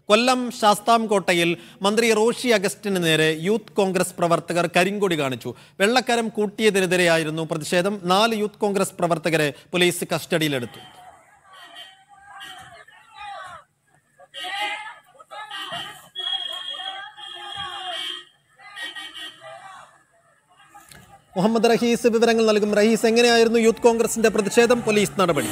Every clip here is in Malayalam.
കൊല്ലം ശാസ്താംകോട്ടയിൽ മന്ത്രി റോഷി അഗസ്റ്റിന് നേരെ യൂത്ത് കോൺഗ്രസ് പ്രവർത്തകർ കരിങ്കൊടി കാണിച്ചു വെള്ളക്കരം കൂട്ടിയതിനെതിരെയായിരുന്നു പ്രതിഷേധം നാല് യൂത്ത് കോൺഗ്രസ് പ്രവർത്തകരെ പോലീസ് കസ്റ്റഡിയിലെടുത്തു മുഹമ്മദ് റഹീസ് വിവരങ്ങൾ നൽകും റഹീസ് എങ്ങനെയായിരുന്നു യൂത്ത് കോൺഗ്രസിന്റെ പ്രതിഷേധം പോലീസ് നടപടി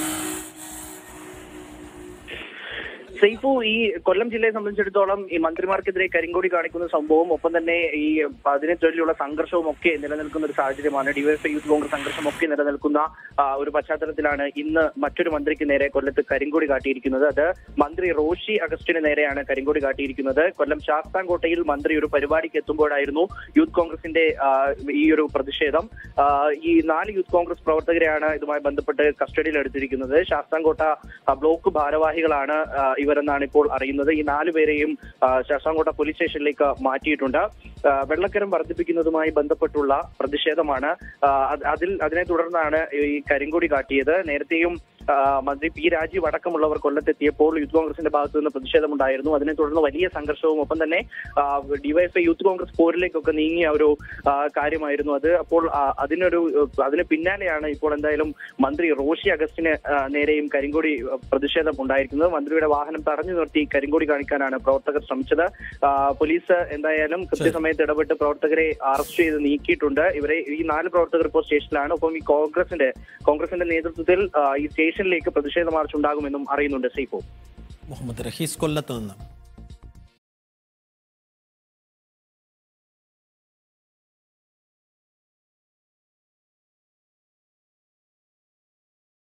സൈഫു ഈ കൊല്ലം ജില്ലയെ സംബന്ധിച്ചിടത്തോളം ഈ മന്ത്രിമാർക്കെതിരെ കരിങ്കൊടി കാണിക്കുന്ന സംഭവം ഒപ്പം തന്നെ ഈ അതിനെ ചൊല്ലിയുള്ള സംഘർഷവും ഒക്കെ നിലനിൽക്കുന്ന ഒരു സാഹചര്യമാണ് ഡിവൈഎഫ്ഐ യൂത്ത് കോൺഗ്രസ് സംഘർഷം ഒക്കെ നിലനിൽക്കുന്ന ആ, ഒരു പശ്ചാത്തലത്തിലാണ് ഇന്ന് മറ്റൊരു മന്ത്രിക്ക് നേരെ കൊല്ലത്ത് കരിങ്കൊടി കാട്ടിയിരിക്കുന്നത് അത് മന്ത്രി റോഷി അഗസ്റ്റിന് നേരെയാണ് കരിങ്കൊടി കാട്ടിയിരിക്കുന്നത് കൊല്ലം ശാസ്താംകോട്ടയിൽ മന്ത്രി ഒരു പരിപാടിക്ക് എത്തുമ്പോഴായിരുന്നു യൂത്ത് കോൺഗ്രസിന്റെ ആ, ഈ ഒരു പ്രതിഷേധം ആ, ഈ നാല് യൂത്ത് കോൺഗ്രസ് പ്രവർത്തകരെയാണ് ഇതുമായി ബന്ധപ്പെട്ട് കസ്റ്റഡിയിൽ എടുത്തിരിക്കുന്നത് ശാസ്താംകോട്ട ആ, ബ്ലോക്ക് ഭാരവാഹികളാണ് ആ, ഇവരെന്നാണ് ഇപ്പോൾ അറിയുന്നത് ഈ നാലുപേരെയും ആ, ശാസ്താംകോട്ട പോലീസ് സ്റ്റേഷനിലേക്ക് മാറ്റിയിട്ടുണ്ട് ആ, വെള്ളക്കരം വർദ്ധിപ്പിക്കുന്നതുമായി ബന്ധപ്പെട്ടുള്ള പ്രതിഷേധമാണ് ആ, അത് അതിൽ അതിനെ തുടർന്നാണ് ഈ കരിങ്കൊടി കാട്ടിയത് നേരത്തെയും ആ, മന്ത്രി പി രാജീവ് അടക്കമുള്ളവർ കൊല്ലത്തെത്തിയപ്പോൾ യൂത്ത് കോൺഗ്രസിന്റെ ഭാഗത്തു നിന്ന് പ്രതിഷേധമുണ്ടായിരുന്നു അതിനെ തുടർന്ന് വലിയ സംഘർഷവും ഒപ്പം തന്നെ ആ, ഡിവൈഎഫ്ഐ യൂത്ത് കോൺഗ്രസ് പോരിലേക്കൊക്കെ നീങ്ങിയ ഒരു ആ, കാര്യമായിരുന്നു അത് അപ്പോൾ ആ, അതിനൊരു അതിന് പിന്നാലെയാണ് ഇപ്പോൾ എന്തായാലും മന്ത്രി റോഷി അഗസ്റ്റിന് ആ, നേരെയും കരിങ്കൊടി ആ, പ്രതിഷേധം ഉണ്ടായിരിക്കുന്നത് മന്ത്രിയുടെ വാഹനം തടഞ്ഞു നിർത്തി കരിങ്കൊടി കാണിക്കാനാണ് പ്രവർത്തകർ ശ്രമിച്ചത് ആ, പോലീസ് എന്തായാലും കൃത്യസമയത്ത് ഇടപെട്ട് പ്രവർത്തകരെ അറസ്റ്റ് ചെയ്ത് നീക്കിയിട്ടുണ്ട് ഇവരെ ഈ നാല് പ്രവർത്തകർ ഇപ്പോൾ സ്റ്റേഷനിലാണ് ഒപ്പം ഈ കോൺഗ്രസിന്റെ കോൺഗ്രസിന്റെ നേതൃത്വത്തിൽ ആ, ഈ സ്റ്റേഷനിലേക്ക് പ്രതിഷേധ മാർച്ച് ഉണ്ടാകുമെന്നും അറിയുന്നുണ്ട് സൈഫോ മുഹമ്മദ് റഹീസ് കൊല്ലത്ത് നിന്ന്